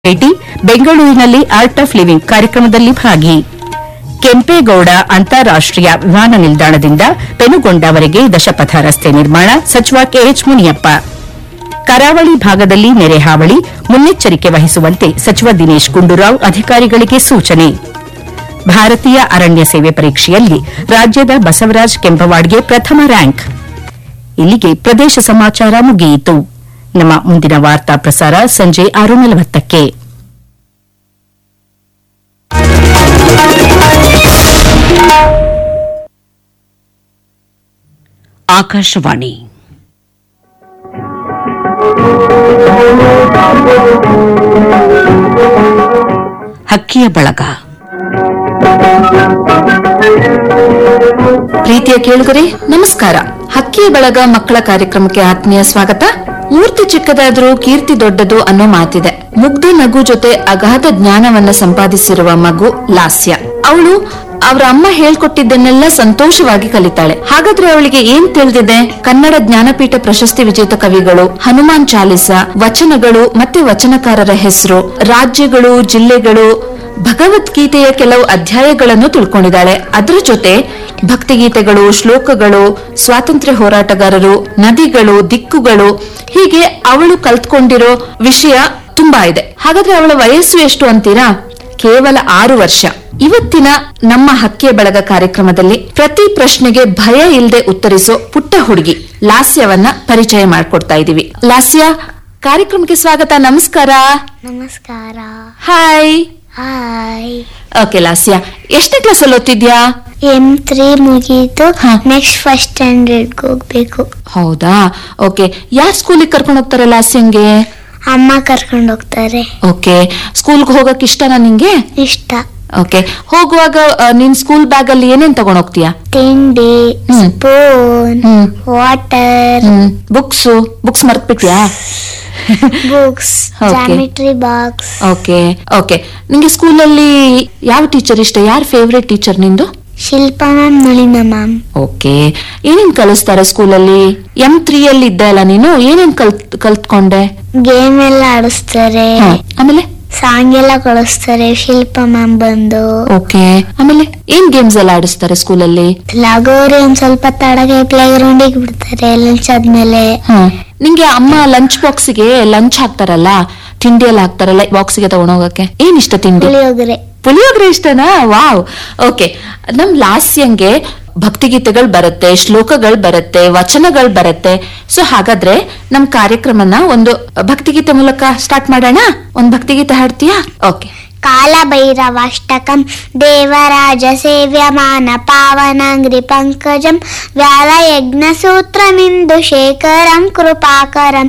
ಭೇಟಿ ಬೆಂಗಳೂರಿನಲ್ಲಿ art of living ಕಾರ್ಯಕ್ರಮದಲ್ಲಿ ಭಾಗಿ ಕೆಂಪೇಗೌಡ ಅಂತಾರಾಷ್ಟೀಯ ವಿಮಾನ ನಿಲ್ದಾಣದಿಂದ ಪೆನುಗೊಂಡವರೆಗೆ ದಶಪಥ ರಸ್ತೆ ನಿರ್ಮಾಣ ಸಚಿವ ಕೆಎಚ್ ಮುನಿಯಪ್ಪ ಕರಾವಳಿ ಭಾಗದಲ್ಲಿ ನೆರೆ ಹಾವಳಿ ಮುನ್ನೆಚ್ಚರಿಕೆ ವಹಿಸುವಂತೆ ಸಚಿವ ದಿನೇಶ್ ಗುಂಡೂರಾವ್ ಅಧಿಕಾರಿಗಳಿಗೆ ಸೂಚನೆ ಭಾರತೀಯ ಅರಣ್ಯ ಸೇವೆ ಪರೀಕ್ಷೆಯಲ್ಲಿ ರಾಜ್ಯದ ಬಸವರಾಜ್ ಕೆಂಪವಾಡ್ಗೆ ಪ್ರಥಮ ರ್ಯಾಂಕ್ ಇಲ್ಲಿಗೆ ಪ್ರದೇಶ ಸಮಾಚಾರ ಮುಗಿಯಿತು ನಮ್ಮ ಮುಂದಿನ ವಾರ್ತಾ ಪ್ರಸಾರ ಸಂಜೆ ಆರು ನಲವತ್ತಕ್ಕೆ ಆಕಾಶವಾಣಿ ಹಕ್ಕಿಯ ಬಳಗ ಪ್ರೀತಿಯ ಕೇಳುಗರೆ ನಮಸ್ಕಾರ ಹಕ್ಕಿಯ ಬಳಗ ಮಕ್ಕಳ ಕಾರ್ಯಕ್ರಮಕ್ಕೆ ಆತ್ಮೀಯ ಸ್ವಾಗತ ಮೂರ್ತಿ ಚಿಕ್ಕದಾದ್ರೂ ಕೀರ್ತಿ ದೊಡ್ಡದು ಅನ್ನೋ ಮಾತಿದೆ ಮುಗ್ಧ ನಗು ಜೊತೆ ಅಗಾಧ ಜ್ಞಾನವನ್ನ ಸಂಪಾದಿಸಿರುವ ಮಗು ಲಾಸ್ಯ ಅವಳು ಅವರ ಅಮ್ಮ ಹೇಳ್ಕೊಟ್ಟಿದ್ದನ್ನೆಲ್ಲ ಸಂತೋಷವಾಗಿ ಕಲಿತಾಳೆ ಹಾಗಾದ್ರೆ ಅವಳಿಗೆ ಏನ್ ತಿಳಿದಿದೆ ಕನ್ನಡ ಜ್ಞಾನಪೀಠ ಪ್ರಶಸ್ತಿ ವಿಜೇತ ಕವಿಗಳು ಹನುಮಾನ್ ಚಾಲಿಸ ವಚನಗಳು ಮತ್ತೆ ವಚನಕಾರರ ಹೆಸರು ರಾಜ್ಯಗಳು ಜಿಲ್ಲೆಗಳು ಭಗವದ್ಗೀತೆಯ ಕೆಲವು ಅಧ್ಯಾಯಗಳನ್ನು ತಿಳ್ಕೊಂಡಿದ್ದಾಳೆ ಅದರ ಜೊತೆ ಭಕ್ತಿಗೀತೆಗಳು ಶ್ಲೋಕಗಳು ಸ್ವಾತಂತ್ರ್ಯ ಹೋರಾಟಗಾರರು ನದಿಗಳು ದಿಕ್ಕುಗಳು ಹೀಗೆ ಅವಳು ಕಲ್ತ್ಕೊಂಡಿರೋ ವಿಷಯ ತುಂಬಾ ಇದೆ ಹಾಗಾದ್ರೆ ಅವಳ ವಯಸ್ಸು ಎಷ್ಟು ಅಂತೀರಾ ಕೇವಲ ಆರು ವರ್ಷ ಇವತ್ತಿನ ನಮ್ಮ ಹಕ್ಕಿಯ ಬಳಗ ಕಾರ್ಯಕ್ರಮದಲ್ಲಿ ಪ್ರತಿ ಪ್ರಶ್ನೆಗೆ ಭಯ ಇಲ್ಲದೆ ಉತ್ತರಿಸೋ ಪುಟ್ಟ ಹುಡುಗಿ ಲಾಸ್ಯವನ್ನ ಪರಿಚಯ ಮಾಡ್ಕೊಡ್ತಾ ಇದೀವಿ ಲಾಸ್ಯ ಕಾರ್ಯಕ್ರಮಕ್ಕೆ ಸ್ವಾಗತ ನಮಸ್ಕಾರ ನಮಸ್ಕಾರ ಹಾಯ್ ಹಾಯ್ ಓಕೆ ಲಾಸ್ಯ ಎಷ್ಟನೇ ಕ್ಲಾಸ್ ಅಲ್ಲಿ ಓದ್ತಿದ್ಯಾ ಎಂ ತ್ರೀ ಮುಗೀತು ಹಾ. ನೆಕ್ಸ್ಟ್ ಫಸ್ಟ್ ಸ್ಟ್ಯಾಂಡರ್ಡ್ಗೆ ಹೋಗ್ಬೇಕು ಹೌದಾ ಓಕೆ ಯಾವ ಸ್ಕೂಲಿಗೆ ಕರ್ಕೊಂಡು ಹೋಗ್ತಾರೆ ಲಾಸ್ಯಂಗೆ ಅಮ್ಮ ಕರ್ಕೊಂಡು ಹೋಗ್ತಾರೆ ಓಕೆ ಸ್ಕೂಲ್ಗೆ ಹೋಗಕ್ ಇಷ್ಟನಾ ನಿಂಗೆ ಇಷ್ಟ ಓಕೆ ಹೋಗುವಾಗ ಆ, ನಿನ್ ಸ್ಕೂಲ್ ಬ್ಯಾಗ್ ಅಲ್ಲಿ ಏನೇನ್ ತಗೊಂಡ್ ಹೋಗ್ತೀಯಾ ತಿಂಡಿ hmm. Spoon hmm. Water books books ಮರ್ತ್ಬಿಟ್ಯಾ books Okay. Geometry box okay okay ನಿಂಗೆ ಸ್ಕೂಲಲ್ಲಿ ಯಾವ ಟೀಚರ್ ಇಷ್ಟ ಯಾರ್ ಫೇವ್ರೆಟ್ ಟೀಚರ್ ನಿಂದು Shilpa ma'am Nalina ma'am okay ಏನೇನ್ ಕಲಿಸ್ತಾರೆ ಸ್ಕೂಲಲ್ಲಿ ಎಂ ತ್ರೀ ಅಲ್ಲಿ ಇದ್ದೆ ಅಲ್ಲ ನೀನು ಏನೇನ್ ಕಲ್ತ್ ಕಲ್ತ್ಕೊಂಡೆ ಗೇಮ್ ಎಲ್ಲ ಆಡಿಸ್ತಾರೆ ಹ, ಆಮೇಲೆ ಸಾಂಗ್ ಎಲ್ಲ ಕಳಿಸ್ತಾರೆ ಶಿಲ್ಪ ಮ್ಯಾಮ್ ಬಂದು ಓಕೆ ಆಮೇಲೆ ಏನ್ ಗೇಮ್ಸ್ ಎಲ್ಲ ಆಡಿಸ್ತಾರೆ ಸ್ಕೂಲಲ್ಲಿ ಲಗೋರಿ ಒಂದ್ ಸ್ವಲ್ಪ ತಡಗೆ ಪ್ಲೇ ಗ್ರೌಂಡಿಗೆ ಬಿಡ್ತಾರೆ ಲಂಚ್ ಆದ್ಮೇಲೆ ನಿಂಗೆ ಅಮ್ಮ ಲಂಚ್ ಬಾಕ್ಸಿಗೆ ಲಂಚ್ ಹಾಕ್ತಾರಲ್ಲ ತಿಂಡಿ ಎಲ್ಲ ಹಾಕ್ತಾರಲ್ಲ ಬಾಕ್ಸಿಗೆ ತಗೊಂಡೋಗಕ್ಕೆ ಏನ್ ಇಷ್ಟ ತಿಂಡಿ ಪುಳಿಯೋಗರೆ ಪುಳಿಯೋಗರೆ ಇಷ್ಟನಾ ವಾವ್ ಓಕೆ ನಮ್ ಲಾಸ್ಯಂಗೆ ಭಕ್ತಿಗೀತೆಗಳು ಬರುತ್ತೆ ಶ್ಲೋಕಗಳು ಬರುತ್ತೆ ವಚನಗಳು ಬರುತ್ತೆ ಸೊ ಹಾಗಾದ್ರೆ ನಮ್ ಕಾರ್ಯಕ್ರಮನ ಒಂದು ಭಕ್ತಿಗೀತೆ ಮೂಲಕ ಸ್ಟಾರ್ಟ್ ಮಾಡೋಣ ಒಂದ್ ಭಕ್ತಿಗೀತೆ ಹಾಡ್ತೀಯಾ ಓಕೆ कालभैरवाष्टकं देवराजसेव्यमान पावनाङ्घ्रि पङ्कजं व्यालयज्ञसूत्रमिन्दुशेखरं कृपाकरं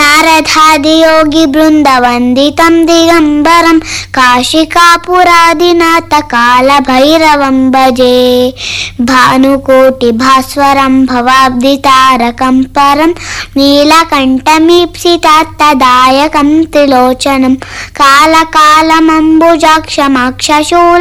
नारदादियोगिबृन्दवन्दितं दिगम्बरं काशिकापुरादिनाथ कालभैरवं भजे भानुकोटिभास्वरं भवाब्दितारकं परं नीलकण्ठमीप्सितात्तदायकं त्रिलोचनं कालकालमम्बुजाक्षमाक्षशूल